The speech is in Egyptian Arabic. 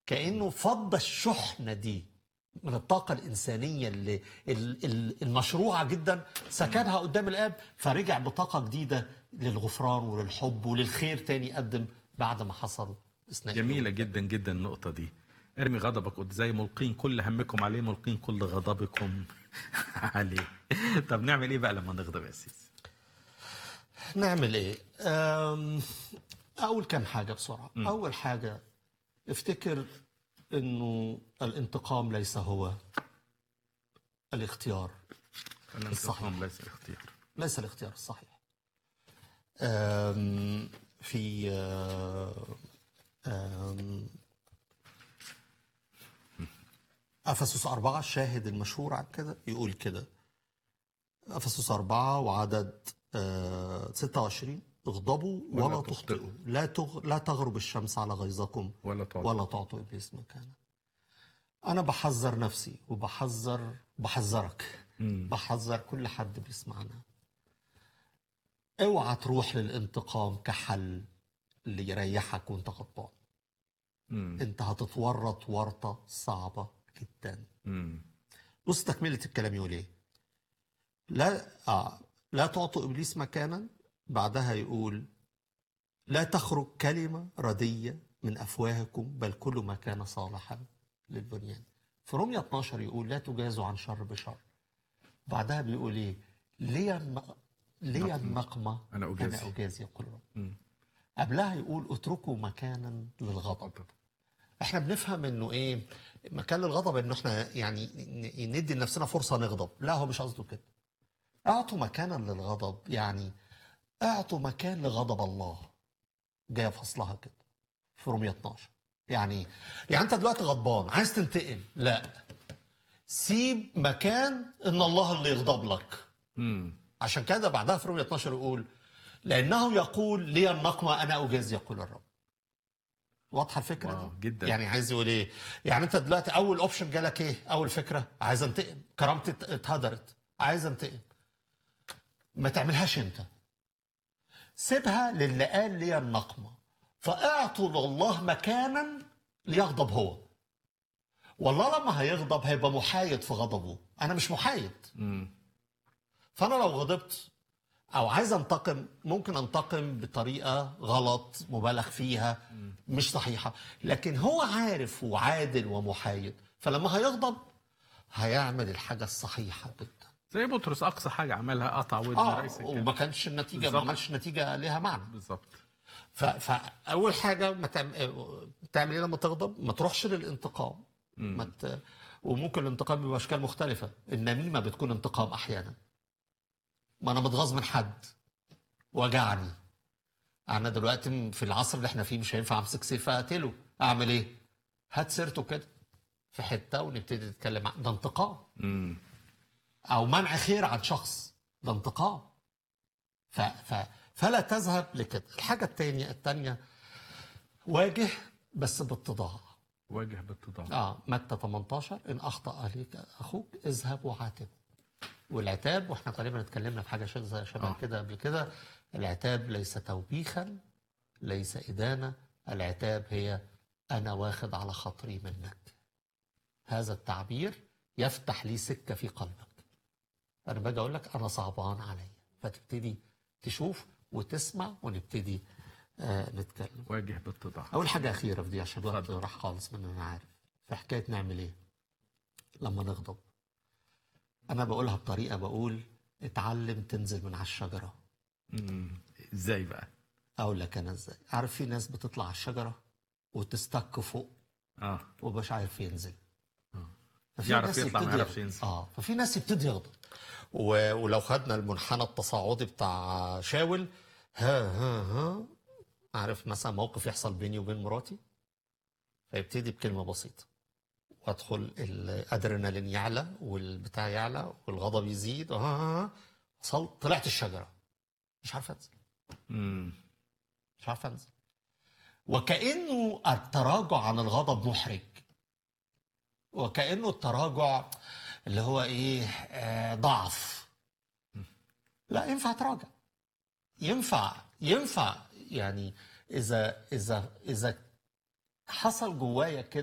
كانه فض الشحنه دي من الطاقه الانسانيه اللي ال- ال- المشروعه جدا سكنها قدام الاب فرجع بطاقه جديده للغفران وللحب وللخير تاني يقدم بعد ما حصل اثناء جميلة جدا جدا النقطة دي ارمي غضبك قد- زي ملقين كل همكم عليه ملقين كل غضبكم عليه طب نعمل ايه بقى لما نغضب يا سيدي نعمل ايه؟ أم، اقول كام حاجه بسرعه اول حاجه افتكر انه الانتقام ليس هو الاختيار الانتقام ليس اختيار ليس الاختيار الصحيح أم، في آه، أم، أفسس أربعة الشاهد المشهور عن كده يقول كده أفسس أربعة وعدد آه، 26 اغضبوا ولا ولا تخطئوا. تخطئوا لا تغ... لا تغرب الشمس على غيظكم ولا تعطي ولا تعطوا ابليس مكانا انا بحذر نفسي وبحذر بحذرك بحذر كل حد بيسمعنا اوعى تروح للانتقام كحل اللي يريحك وانت غضبان انت هتتورط ورطه صعبه جدا مم. بص تكمله الكلام يقول ايه لا آه لا تعطوا ابليس مكانا بعدها يقول لا تخرج كلمه رديه من افواهكم بل كل ما كان صالحا للبنيان في رومية 12 يقول لا تجازوا عن شر بشر بعدها بيقول ايه لي الن- لي النقمه أنا أجازي. انا اجازي يقول الرب قبلها يقول اتركوا مكانا للغضب احنا بنفهم انه ايه مكان للغضب انه احنا يعني ن- ندي لنفسنا فرصه نغضب لا هو مش قصده كده اعطوا مكانا للغضب يعني اعطوا مكان لغضب الله جايه فصلها كده في رومية 12 يعني إيه؟ يعني انت دلوقتي غضبان عايز تنتقم لا سيب مكان ان الله اللي يغضب لك مم. عشان كده بعدها في رومية 12 يقول لانه يقول لي النقمه انا اجازي يقول الرب واضحه الفكره واو، دي؟ جدا. يعني عايز يقول ايه يعني انت دلوقتي اول اوبشن جالك ايه اول فكره عايز انتقم كرامتي ات- اتهدرت عايز انتقم ما تعملهاش انت سيبها للي قال لي النقمه فاعطوا لله مكانا ليغضب هو والله لما هيغضب هيبقى محايد في غضبه انا مش محايد مم. فانا لو غضبت او عايز انتقم ممكن انتقم بطريقه غلط مبالغ فيها مش صحيحه لكن هو عارف وعادل ومحايد فلما هيغضب هيعمل الحاجه الصحيحه جدا زي بطرس اقصى حاجة عملها قطع ودن اه رئيس الكهنة وما كانش النتيجه ما بالظبط. عملش نتيجه ليها معنى بالظبط ف... فاول حاجه ما تعم... تعمل ايه لما تغضب ما تروحش للانتقام ما ت... وممكن الانتقام بيبقى اشكال مختلفه النميمه بتكون انتقام احيانا ما انا متغاظ من حد وجعني انا دلوقتي في العصر اللي احنا فيه مش هينفع امسك سيف اقتله اعمل ايه هات سيرته كده في حته ونبتدي نتكلم عن ده انتقام مم. او منع خير عن شخص ده انتقام ف... ف... فلا تذهب لكده الحاجه الثانيه الثانيه واجه بس باتضاع واجه باتضاع اه متى 18 ان اخطا عليك اخوك اذهب وعاتبه والعتاب واحنا تقريبا اتكلمنا في حاجه شبه شبه آه. كده قبل كده العتاب ليس توبيخا ليس ادانه العتاب هي انا واخد على خاطري منك هذا التعبير يفتح لي سكه في قلبك انا باجي اقول لك انا صعبان عليا فتبتدي تشوف وتسمع ونبتدي آه نتكلم واجه باتضاع اول حاجه اخيره في دي عشان الوقت اتفضل. راح خالص من انا عارف في حكايه نعمل ايه لما نغضب انا بقولها بطريقه بقول اتعلم تنزل من على الشجره مم. ازاي بقى اقول لك انا ازاي عارف في ناس بتطلع على الشجره وتستك فوق اه ومش عارف ينزل ففي يعرف ناس يطلع ما يبتدي يعرفش يغضب. ينزل. اه ففي ناس يبتدي يغضب و... ولو خدنا المنحنى التصاعدي بتاع شاول ها ها ها عارف مثلا موقف يحصل بيني وبين مراتي فيبتدي بكلمه بسيطه وادخل الادرينالين يعلى والبتاع يعلى والغضب يزيد ها ها ها وصلت طلعت الشجره مش عارف انزل مم. مش عارف انزل وكانه التراجع عن الغضب محرج وكانه التراجع اللي هو ايه آه ضعف لا ينفع تراجع ينفع ينفع يعني اذا اذا اذا حصل جوايا كده